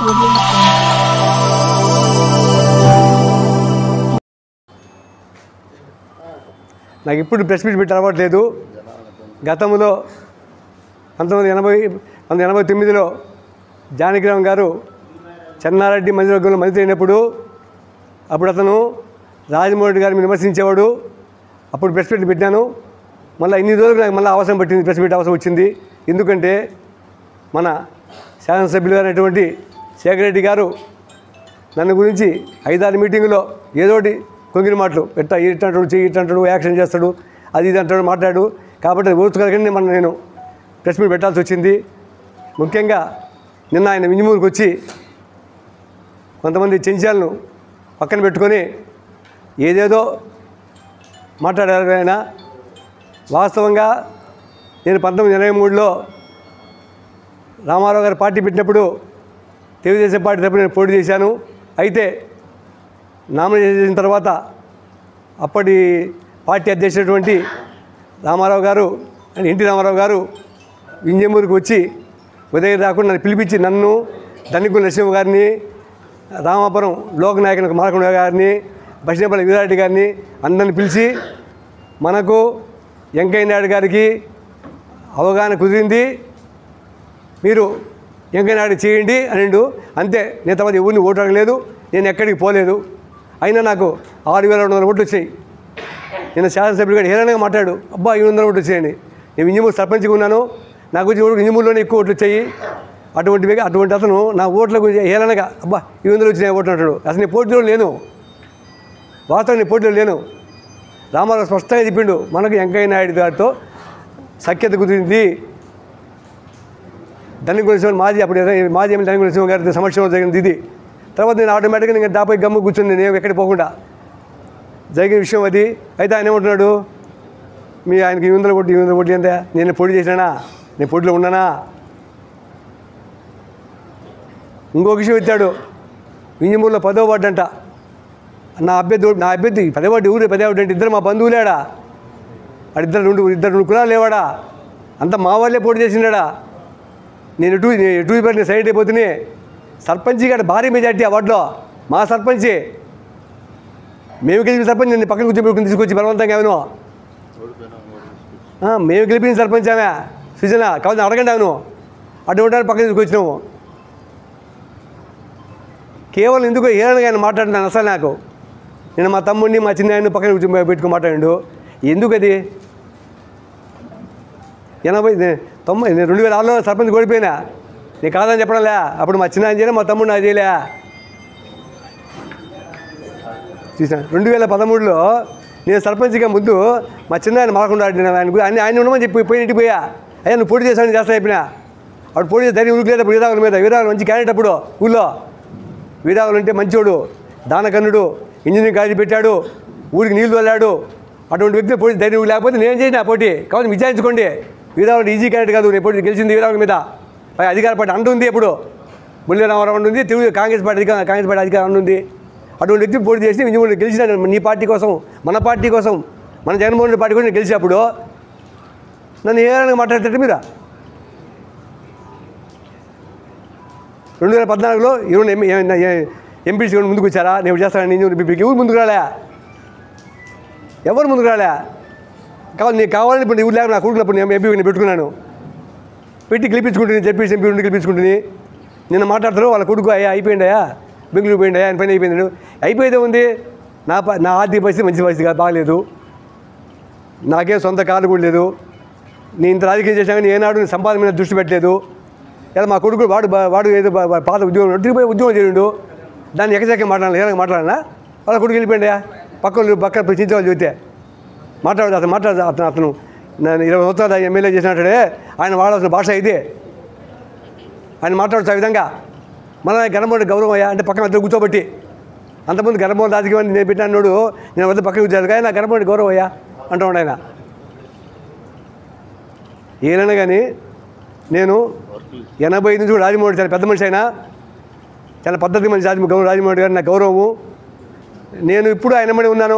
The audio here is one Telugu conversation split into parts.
నాకు ఇప్పుడు ప్రెస్ మీట్ పెట్టి అలవాట్లేదు గతంలో పంతొమ్మిది ఎనభై పంతొమ్మిది ఎనభై తొమ్మిదిలో జానకిరామ్ గారు చెన్నారెడ్డి మంత్రివర్గంలో మంత్రి అయినప్పుడు అప్పుడు అతను రాజమోహన్ గారిని విమర్శించేవాడు అప్పుడు ప్రెస్ మీట్ పెట్టాను మళ్ళీ ఇన్ని రోజులకు నాకు మళ్ళీ అవసరం పట్టింది ప్రెస్ మీట్ అవసరం వచ్చింది ఎందుకంటే మన శాసనసభ్యులు అయినటువంటి శేఖర్ రెడ్డి గారు నన్ను గురించి ఐదారు మీటింగులో ఏదో ఒకటి కొంగిన మాటలు ఎట్ట ఇట్టంటాడు చెయ్యి ఇట్టంటాడు యాక్షన్ చేస్తాడు అది ఇది అంటాడు మాట్లాడు కాబట్టి అది ఓర్చుకోగలిగి మన నేను ప్రెస్ మీట్ పెట్టాల్సి వచ్చింది ముఖ్యంగా నిన్న ఆయన వింజమూరుకు వచ్చి కొంతమంది చెంచాలను పక్కన పెట్టుకొని ఏదేదో మాట్లాడారు ఆయన వాస్తవంగా నేను పంతొమ్మిది ఎనభై మూడులో రామారావు గారు పార్టీ పెట్టినప్పుడు తెలుగుదేశం పార్టీ తరపున నేను పోటీ చేశాను అయితే నామినేషన్ చేసిన తర్వాత అప్పటి పార్టీ అధ్యక్షుడటువంటి రామారావు గారు అంటే ఎన్టీ రామారావు గారు వింజమూరుకు వచ్చి ఉదయం రాకుండా నన్ను పిలిపించి నన్ను ధనికుల నరసింహ గారిని రామాపురం లోకనాయకుని మారకొండ గారిని బసినపల్లి వీరారెడ్డి గారిని అందరిని పిలిచి మనకు వెంకయ్య నాయుడు గారికి అవగాహన కుదిరింది మీరు వెంకయ్యనాయుడు చేయండి అనిండు అంతే నేను తర్వాత ఎవరిని ఓటు అడగలేదు నేను ఎక్కడికి పోలేదు అయినా నాకు ఆరు వేల రెండు వందల ఓట్లు వచ్చాయి నేను శాసనసభ్యుడు గారు హేళనగా మాట్లాడు అబ్బా ఐదు వందల ఓట్లు వచ్చాయని నేను ఇంజమూరు సర్పంచ్గా ఉన్నాను నాకు వచ్చి ఓటు ఇంజమూరులోనే ఎక్కువ ఓట్లు వచ్చాయి అటువంటి వ్యక్తి- అటువంటి అతను నా ఓట్ల గురించి హేళనగా అబ్బా ఈ వందలు వచ్చినాయి ఓట్లు అంటాడు అసలు నేను పోటీలో లేను వాస్తవం నేను పోటీలో లేను రామారావు స్పష్టంగా చెప్పిండు మనకు వెంకయ్య నాయుడు గారితో సఖ్యత కుదిరింది ధనిక నరసింహ మాజీ అప్పుడు ఎర్ర- మాజీ ఎమ్మెల్యే ధనిక నరసింహ గారి సమక్షంలో జరిగింది ఇది తర్వాత నేను ఆటోమేటిక్గా నేను దాపై గమ్ము కూర్చుని నేను ఎక్కడికి పోకుండా జరిగిన విషయం అది అయితే ఆయన ఏమంటున్నాడు మీ ఆయనకి ఈ వందల కోట్లు ఈ వందల కోట్లు ఎంత నేను పోటీ చేసినానా నేను పోటీలో ఉన్నానా ఇంకొక విషయం ఎత్తాడు వింజమూరులో పదో వార్డు అంట నా అభ్యర్థి నా అభ్యర్థి పదే వార్డు ఊరే పదే వార్డు అంటే ఇద్దరు మా బంధువులేడా వాడిద్దరు రెండు ఇద్దరు రెండు కులాలు లేవాడా అంతా మా వాళ్ళే పోటీ చేసిండాడా నేను ఎటు నేను ఎటు నేను సైడ్ అయిపోతున్నా సర్పంచ్ గారు భారీ మెజార్టీ ఆ వార్డులో మా సర్పంచి మేము గెలిపిన సర్పంచ్ నేను పక్కన కూర్చోబెట్టుకుని తీసుకొచ్చి బలవంతంగా ఏమను ఆ, మేము గెలిపిన సర్పంచ్ ఆమె సుజన కావాలి అడగండి అవును అటువంటి వాడిని పక్కన తీసుకొచ్చినాము కేవలం ఎందుకు హేళనగా ఆయన మాట్లాడుతున్నాను అసలు నాకు నేను మా తమ్ముడిని మా చిన్న ఆయన పక్కన కూర్చో పెట్టుకుని మాట్లాడిండు ఎందుకు అది ఎనభై నే- తొంభై నేను రెండు వేల ఆరులో సర్పంచ్ ఓడిపోయినా నేను కాదని చెప్పడంలే అప్పుడు మా చిన్న ఆయన చేయలే మా తమ్ముడు నాకు చేయలే చూసా రెండు వేల పదమూడులో నేను సర్పంచ్గా ముందు మా చిన్న ఆయన మారకుండా ఆడిన ఆయన గు- ఆయన ఆయన ఉండమని చెప్పి పోయి ఇంటికి పోయా అయ్యా నువ్వు పోటీ చేస్తాను చేస్తా చెప్పిన అప్పుడు పోటీ చేసి ధైర్యం ఉరుకులేదు అప్పుడు వీరాగుల మీద వీరాగులు మంచి క్యాండిడేట్ అప్పుడు ఊళ్ళో వీరాగులు అంటే మంచోడు దానకన్నుడు ఇంజనీరింగ్ కాలేజీ పెట్టాడు ఊరికి నీళ్లు వెళ్ళాడు అటువంటి వ్యక్తి పోటీ ధైర్యం లేకపోతే నేను చేసిన ఆ పోటీ కాబట్టి విచారించుకోండి వీరాగులు ఈజీ క్యాండిడేట్ కాదు నేను పోటీ గెలిచింది వీరాగుల మీద పై అధికార పార్టీ అంటుంది ఇప్పుడు బుల్లి రామారావు ఉంటుంది తెలుగు కాంగ్రెస్ పార్టీ అధికారం కాంగ్రెస్ పార్టీ అధికారం ఉంటుంది అటువంటి వ్యక్తి పోటీ చేసి విజయవాడ గెలిచిన నీ పార్టీ కోసం మన పార్టీ కోసం మన జగన్మోహన్ రెడ్డి పార్టీ కోసం నేను గెలిచినప్పుడు నన్ను ఏ రకంగా మాట్లాడతాడు మీరు రెండు వేల పద్నాలుగులో ఇరవై ఎంపీసీ ముందుకు వచ్చారా నేను చేస్తాను నేను ఎంపీకి ఎవరు ముందుకు రాలే ఎవరు ముందుకు రాలే కావాలి నీకు కావాలని ఇప్పుడు ఊరు లేక నా కొడుకున్నప్పుడు నేను ఎంపీ నేను పెట్టుకున్నాను పెట్టి గెలిపించుకుంటుంది చెప్పేసి ఎంపీ నుండి గెలిపించుకుంటుంది నిన్న మాట్లాడతారు వాళ్ళ కొడుకు అయ్యా అయిపోయిందయ్యా బెంగళూరు పోయిందయ్యా ఆయన పని అయిపోయింది అయిపోయేదే ఉంది నా ప- నా ఆర్థిక పరిస్థితి మంచి పరిస్థితి కాదు, బాగలేదు నాకేం సొంత కారు కూడా లేదు నేను ఇంత రాజకీయం చేశాను కానీ ఏనాడు నేను సంపాదన మీద దృష్టి పెట్టలేదు ఇలా మా కొడుకు వాడు బా- వాడు ఏదో బా- బా- పాత ఉద్యోగం ఒట్టికి పోయి ఉద్యోగం చేయండు దాన్ని ఎక్కచెక్క మాట్లాడాలి ఏదైనా మాట్లాడినా వాళ్ళ కొడుకు వెళ్ళిపోయిందయ్యా పక్కన పక్కన ప్రశ్నించే వాళ్ళు చూస్తే మాట్లాడదు అతను మాట్లాడదు అతను అతను నేను ఇరవై సంవత్సరాలు ఎమ్మెల్యే చేసినట్టే ఆయన వాడాల్సిన భాష ఇది ఆయన మాట్లాడచ్చు ఆ విధంగా మన గణమోహన్ గౌరవం అయ్యా అంటే పక్కన అద్దరు కూర్చోబెట్టి అంతకుముందు గణమోహన్ రాజకీయం నేను పెట్టినాడు నేను వద్ద పక్కన కూర్చోాలి కానీ నా గణమోహన్ గౌరవం అయ్యా అంటూ ఉండు ఆయన ఏదైనా కానీ నేను ఎనభై ఐదు నుంచి కూడా రాజమోహన్ చాలా పెద్ద మనిషి అయినా చాలా పద్ధతి మనిషి రాజమోహన్ గౌరవ రాజమోహన్ గారు నా గౌరవము నేను ఇప్పుడు ఆయన మడి ఉన్నాను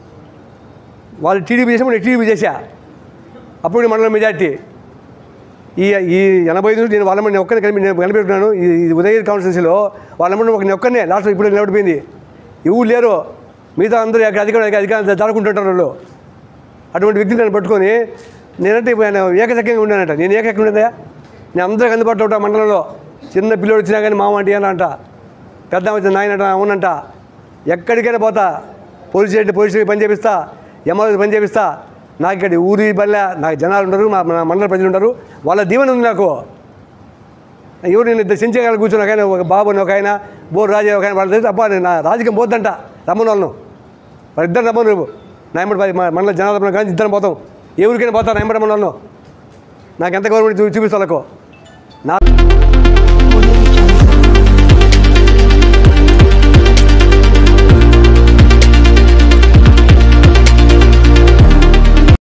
వాళ్ళు టీడీపీ చేసినప్పుడు నేను టీడీపీ చేశా అప్పుడు మండలం మెజార్టీ ఈ ఈ ఎనభై ఐదు నుంచి నేను వాళ్ళ నేను ఒక్కరిని కలిపి నేను కనిపెట్టుకున్నాను ఈ ఈ ఉదయగిరి కాన్స్టిట్యూన్సీలో వాళ్ళ ఒక నేను ఒక్కనే లాస్ట్ ఇప్పుడు నిలబడిపోయింది ఎవరు లేరు మిగతా అందరూ అక్కడ అధికారం అధికారం దాడుకుంటుంటారు వాళ్ళు అటువంటి వ్యక్తిని నన్ను పట్టుకొని నేనంటే ఇప్పుడు ఆయన ఏకచక్యంగా ఉన్నానంట నేను ఏకచక్యం ఉండదా నేను అందరికి అందుబాటులో ఉంటా మండలంలో చిన్న పిల్లోడు వచ్చినా కానీ మామ అంటే అని అంట పెద్ద వచ్చిన నాయన అంట అవునంట ఎక్కడికైనా పోతా పోలీస్ స్టేషన్ పోలీస్ స్టేషన్ పని చేపిస్తా ఎంఆర్ఓ పని చేపిస్తా నాకు ఇక్కడ ఊరి బల్ల నాకు జనాలు ఉండరు మా మా మండల ప్రజలు ఉండరు వాళ్ళ దీవెన ఉంది నాకు ఎవరు నేను ఇద్దరు సించగాలు కూర్చున్నా కానీ ఒక బాబు అని ఒక ఆయన బోర్ రాజే ఒక ఆయన వాళ్ళు తెలిసి అబ్బా నేను నా రాజకీయం పోద్దంట రమ్మని వాళ్ళను వాళ్ళిద్దరు రమ్మను నువ్వు నా ఎంబడి పది మా మండల జనాలు కానీ ఇద్దరం పోతాం ఏ ఊరికైనా పోతాను నా ఎంబడి రమ్మని వాళ్ళను నాకు ఎంత గవర్నమెంట్ చూ చూపిస్తా వాళ్ళకు నా